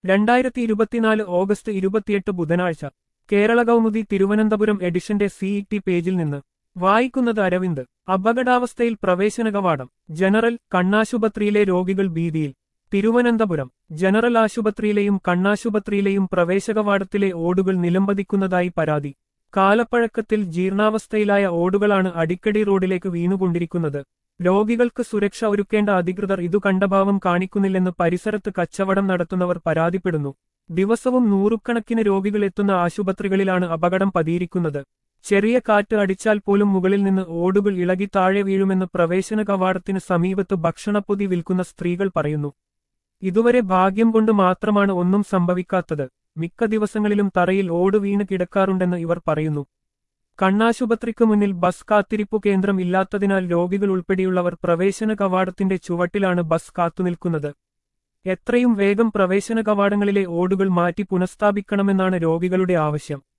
രണ്ടായിരത്തി ഇരുപത്തിനാല് ഓഗസ്റ്റ് ഇരുപത്തിയെട്ട് ബുധനാഴ്ച കേരള കൗമുദി തിരുവനന്തപുരം എഡിഷന്റെ സിഇടി പേജിൽ നിന്ന് വായിക്കുന്നത് അരവിന്ദ് അപകടാവസ്ഥയിൽ പ്രവേശന കവാടം ജനറൽ കണ്ണാശുപത്രിയിലെ രോഗികൾ ഭീതിയിൽ തിരുവനന്തപുരം ജനറൽ ആശുപത്രിയിലെയും കണ്ണാശുപത്രിയിലെയും പ്രവേശകവാടത്തിലെ ഓടുകൾ നിലംപതിക്കുന്നതായി പരാതി കാലപ്പഴക്കത്തിൽ ജീർണാവസ്ഥയിലായ ഓടുകളാണ് അടിക്കടി റോഡിലേക്ക് വീണുകൊണ്ടിരിക്കുന്നത് രോഗികൾക്ക് സുരക്ഷ ഒരുക്കേണ്ട അധികൃതർ ഇതു കണ്ടഭാവം കാണിക്കുന്നില്ലെന്ന് പരിസരത്ത് കച്ചവടം നടത്തുന്നവർ പരാതിപ്പെടുന്നു ദിവസവും നൂറുകണക്കിന് രോഗികൾ എത്തുന്ന ആശുപത്രികളിലാണ് അപകടം പതിയിരിക്കുന്നത് ചെറിയ കാറ്റ് അടിച്ചാൽ പോലും മുകളിൽ നിന്ന് ഓടുകൾ ഇളകി താഴെ വീഴുമെന്ന് പ്രവേശന കവാടത്തിന് സമീപത്ത് ഭക്ഷണപ്പൊതി വിൽക്കുന്ന സ്ത്രീകൾ പറയുന്നു ഇതുവരെ ഭാഗ്യം കൊണ്ട് മാത്രമാണ് ഒന്നും സംഭവിക്കാത്തത് മിക്ക ദിവസങ്ങളിലും തറയിൽ ഓട് വീണ് കിടക്കാറുണ്ടെന്ന് ഇവർ പറയുന്നു കണ്ണാശുപത്രിക്ക് മുന്നിൽ ബസ് കാത്തിരിപ്പു കേന്ദ്രം ഇല്ലാത്തതിനാൽ രോഗികൾ ഉൾപ്പെടെയുള്ളവർ പ്രവേശന കവാടത്തിന്റെ ചുവട്ടിലാണ് ബസ് കാത്തുനിൽക്കുന്നത് എത്രയും വേഗം പ്രവേശന കവാടങ്ങളിലെ ഓടുകൾ മാറ്റി പുനഃസ്ഥാപിക്കണമെന്നാണ് രോഗികളുടെ ആവശ്യം